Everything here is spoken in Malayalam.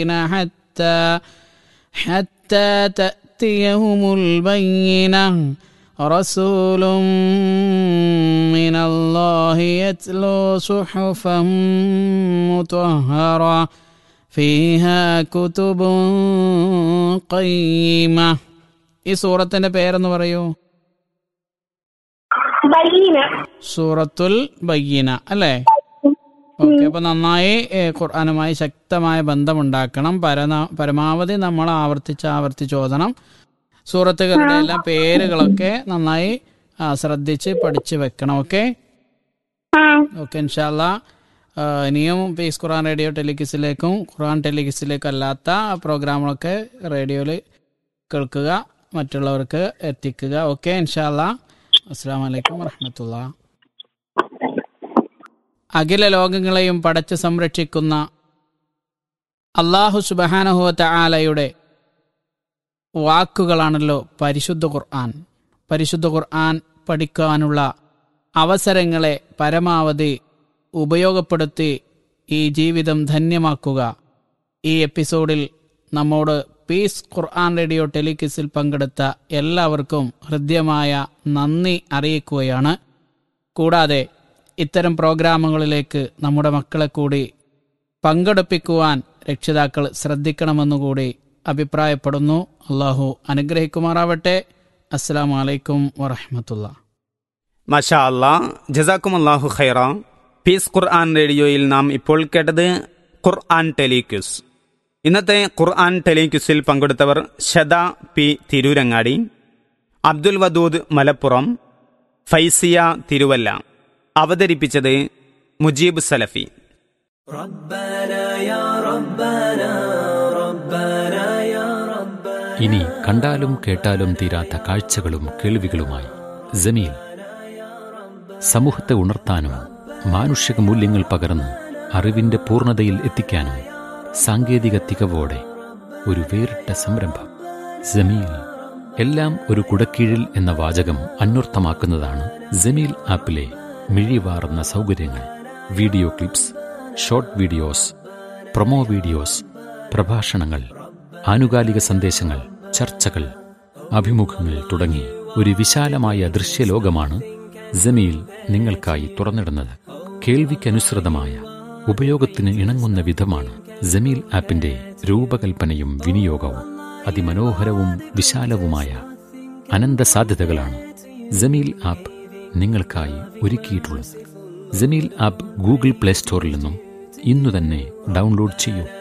حتى حتى تأتيهم البينة رسول من الله يتلو صحفا مطهرة فيها كتب قيمة ഈ സൂറത്തിന്റെ പേരെന്ന് പറയൂ ബലീന സൂറത്തുൽ ബയ്യന അല്ലേ ഓക്കെ അപ്പൊ നന്നായി ഏ, ഖുർആനുമായി ശക്തമായ ബന്ധമുണ്ടാക്കണം പരന പരമാവധി നമ്മൾ ആവർത്തിച്ച് ആവർത്തിച്ച് ഓതണം സൂറത്തുകളുടെ എല്ലാം പേരുകളൊക്കെ നന്നായി ആ, ശ്രദ്ധിച്ച് പഠിച്ച് വെക്കണം ഓക്കെ ആ ഓക്കെ ഇൻഷാല്ല ഇനിയും പീസ് ഖുർആൻ റേഡിയോ ടെലിക്കിസിലേക്കും ഖുർആൻ ടെലിക്കിസിലേക്കും അല്ലാത്ത പ്രോഗ്രാമുകളൊക്കെ റേഡിയോയിൽ കേൾക്കുക മറ്റുള്ളവർക്ക് എത്തിക്കുക ഓക്കെ ഇൻഷാല്ല അസ്സാം വലൈക്കും വറഹമത്തുള്ള അഖില ലോകങ്ങളെയും പടച്ചു സംരക്ഷിക്കുന്ന അള്ളാഹു സുബഹാനഹുവത്ത ആലയുടെ വാക്കുകളാണല്ലോ പരിശുദ്ധ ഖുർആൻ പരിശുദ്ധ ഖുർആൻ പഠിക്കാനുള്ള അവസരങ്ങളെ പരമാവധി ഉപയോഗപ്പെടുത്തി ഈ ജീവിതം ധന്യമാക്കുക ഈ എപ്പിസോഡിൽ നമ്മോട് പീസ് ഖുർആൻ റേഡിയോ ടെലികിസിൽ പങ്കെടുത്ത എല്ലാവർക്കും ഹൃദ്യമായ നന്ദി അറിയിക്കുകയാണ് കൂടാതെ ഇത്തരം പ്രോഗ്രാമുകളിലേക്ക് നമ്മുടെ മക്കളെ കൂടി പങ്കെടുപ്പിക്കുവാൻ രക്ഷിതാക്കൾ ശ്രദ്ധിക്കണമെന്നുകൂടി അഭിപ്രായപ്പെടുന്നു അള്ളാഹു അനുഗ്രഹിക്കുമാറാവട്ടെ അസ്സാം വലൈക്കും വറഹമത്തുള്ള മഷാ അല്ലാ ജസാക്കും അള്ളാഹു ഖൈറ പീസ് ഖുർആൻ റേഡിയോയിൽ നാം ഇപ്പോൾ കേട്ടത് ഖുർആൻ ടെലിക്യൂസ് ഇന്നത്തെ ഖുർആൻ ടെലിക്യൂസിൽ പങ്കെടുത്തവർ ഷദ പി തിരൂരങ്ങാടി അബ്ദുൽ വദൂദ് മലപ്പുറം ഫൈസിയ തിരുവല്ല അവതരിപ്പിച്ചത് മുജീബ് സലഫി ഇനി കണ്ടാലും കേട്ടാലും തീരാത്ത കാഴ്ചകളും കേൾവികളുമായി ജമീൽ സമൂഹത്തെ ഉണർത്താനും മാനുഷിക മൂല്യങ്ങൾ പകർന്ന് അറിവിന്റെ പൂർണ്ണതയിൽ എത്തിക്കാനും സാങ്കേതിക തികവോടെ ഒരു വേറിട്ട സംരംഭം ജമീൽ എല്ലാം ഒരു കുടക്കീഴിൽ എന്ന വാചകം അന്വർത്ഥമാക്കുന്നതാണ് ജമീൽ ആപ്പിലെ മിഴിവാർന്ന സൗകര്യങ്ങൾ video clips short videos promo videos പ്രഭാഷണങ്ങൾ ആനുകാലിക സന്ദേശങ്ങൾ ചർച്ചകൾ അഭിമുഖങ്ങൾ തുടങ്ങി ഒരു വിശാലമായ ദൃശ്യലോകമാണ് ജമീൽ നിങ്ങൾക്കായി തുറന്നിടുന്നത് കേൾവിക്കനുസൃതമായ ഉപയോഗത്തിന് ഇണങ്ങുന്ന വിധമാണ് ജമീൽ ആപ്പിന്റെ രൂപകൽപ്പനയും വിനിയോഗവും അതിമനോഹരവും വിശാലവുമായ അനന്ത സാധ്യതകളാണ് ജമീൽ ആപ്പ് നിങ്ങൾക്കായി ഒരുക്കിയിട്ടുള്ളത് ജമീൽ ആപ്പ് ഗൂഗിൾ പ്ലേ സ്റ്റോറിൽ നിന്നും ഇന്നു തന്നെ ഡൗൺലോഡ് ചെയ്യൂ